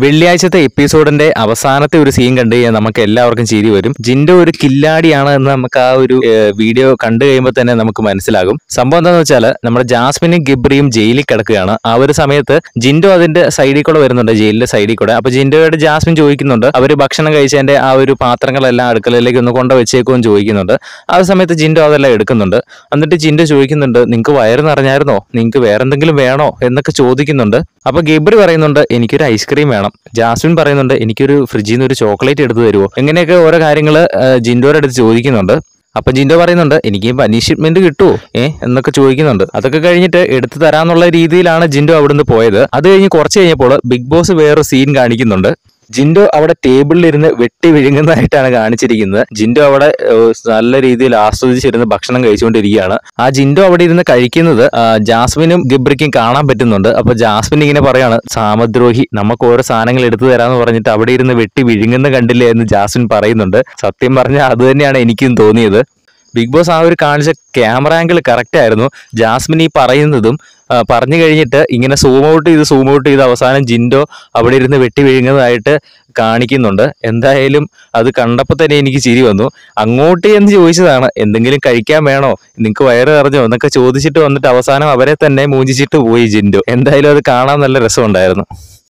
വെള്ളിയാഴ്ചത്തെ എപ്പിസോഡിന്റെ അവസാനത്തെ ഒരു സീൻ കണ്ടു കഴിഞ്ഞാൽ നമുക്ക് എല്ലാവർക്കും ചിരി വരും ജിൻഡോ ഒരു കില്ലാടിയാണ് എന്ന് നമുക്ക് ആ ഒരു ഏഹ്, വീഡിയോ കണ്ടു കഴിയുമ്പോൾ തന്നെ നമുക്ക് മനസ്സിലാകും സംഭവം എന്താണെന്ന് വെച്ചാൽ നമ്മുടെ ജാസ്മിനും ഗിബ്രിയും ജയിലിൽ കിടക്കുകയാണ് ആ ഒരു സമയത്ത് ജിൻഡോ അതിന്റെ സൈഡിൽ കൂടെ വരുന്നുണ്ട് ജയിലിന്റെ സൈഡിൽ കൂടെ അപ്പൊ ജിൻഡോയോട് ജാസ്മിൻ ചോദിക്കുന്നുണ്ട് അവര് ഭക്ഷണം കഴിച്ചതിന്റെ ആ ഒരു പാത്രങ്ങളെല്ലാം അടുക്കളയിലേക്ക് ഒന്ന് കൊണ്ട് വെച്ചേക്കുമെന്ന് ചോദിക്കുന്നുണ്ട് ആ ഒരു സമയത്ത് ജിൻഡോ അതെല്ലാം എടുക്കുന്നുണ്ട് എന്നിട്ട് ജിൻഡോ ചോദിക്കുന്നുണ്ട് നിങ്ങൾക്ക് വയറ് നിറഞ്ഞായിരുന്നോ നിങ്ങൾക്ക് വേറെന്തെങ്കിലും വേണോ എന്നൊക്കെ ചോദിക്കുന്നുണ്ട് അപ്പൊ ഗബ്രി പറയുന്നുണ്ട് എനിക്കൊരു ഐസ്ക്രീം വേണം ജാസ്മിൻ പറയുന്നുണ്ട് എനിക്കൊരു ഫ്രിഡ്ജിൽ നിന്ന് ഒരു ചോക്ലേറ്റ് എടുത്തു തരുമോ ഇങ്ങനെയൊക്കെ ഓരോ കാര്യങ്ങൾ ജിൻഡോയുടെ അടുത്ത് ചോദിക്കുന്നുണ്ട് അപ്പൊ ജിൻഡോ പറയുന്നുണ്ട് എനിക്ക് പനിഷ്മെന്റ് കിട്ടുമോ ഏ എന്നൊക്കെ ചോദിക്കുന്നുണ്ട് അതൊക്കെ കഴിഞ്ഞിട്ട് എടുത്തു തരാന്നുള്ള രീതിയിലാണ് ജിൻഡോ അവിടുന്ന് പോയത് അത് കഴിഞ്ഞ് കുറച്ച് കഴിഞ്ഞപ്പോൾ ബിഗ് ബോസ് വേറൊരു സീൻ കാണിക്കുന്നുണ്ട് ജിൻഡോ അവിടെ ടേബിളിൽ ഇരുന്ന് വെട്ടി വിഴുങ്ങുന്നതായിട്ടാണ് കാണിച്ചിരിക്കുന്നത് ജിൻഡോ അവിടെ ഏഹ്, നല്ല രീതിയിൽ ആസ്വദിച്ചിരുന്ന് ഭക്ഷണം കഴിച്ചുകൊണ്ടിരിക്കുകയാണ് ആ ജിൻഡോ അവിടെ ഇരുന്ന് കഴിക്കുന്നത് ആ, ജാസ്മിനും ഗബ്രിക്കും കാണാൻ പറ്റുന്നുണ്ട് അപ്പൊ ജാസ്മിൻ ഇങ്ങനെ പറയാണ് സാമദ്രോഹി നമുക്ക് ഓരോ സാധനങ്ങൾ എടുത്തു തരാന്ന് പറഞ്ഞിട്ട് അവിടെ ഇരുന്ന് വെട്ടി വിഴുങ്ങുന്ന കണ്ടില്ലേ എന്ന് ജാസ്മിൻ പറയുന്നുണ്ട് സത്യം പറഞ്ഞാൽ അത് തന്നെയാണ് എനിക്കും തോന്നിയത് ബിഗ് ബോസ് ആ ഒരു കാണിച്ച ക്യാമറ ആംഗിൾ കറക്റ്റ് ആയിരുന്നു ജാസ്മിൻ ഈ പറയുന്നതും ആ, പറഞ്ഞു കഴിഞ്ഞിട്ട് ഇങ്ങനെ സൂം ഔട്ട് ചെയ്ത് സൂം ഔട്ട് ചെയ്ത് അവസാനം ജിൻഡോ അവിടെ ഇരുന്ന് വെട്ടി വീഴുന്നതായിട്ട് കാണിക്കുന്നുണ്ട് എന്തായാലും അത് കണ്ടപ്പോൾ തന്നെ എനിക്ക് ചിരി വന്നു അങ്ങോട്ട് എന്ന് ചോദിച്ചതാണ് എന്തെങ്കിലും കഴിക്കാൻ വേണോ നിങ്ങൾക്ക് വയറ് നിറഞ്ഞോ എന്നൊക്കെ ചോദിച്ചിട്ട് വന്നിട്ട് അവസാനം അവരെ തന്നെ മൂഞ്ചിച്ചിട്ട് പോയി ജിൻഡോ എന്തായാലും അത് കാണാൻ നല്ല രസമുണ്ടായിരുന്നു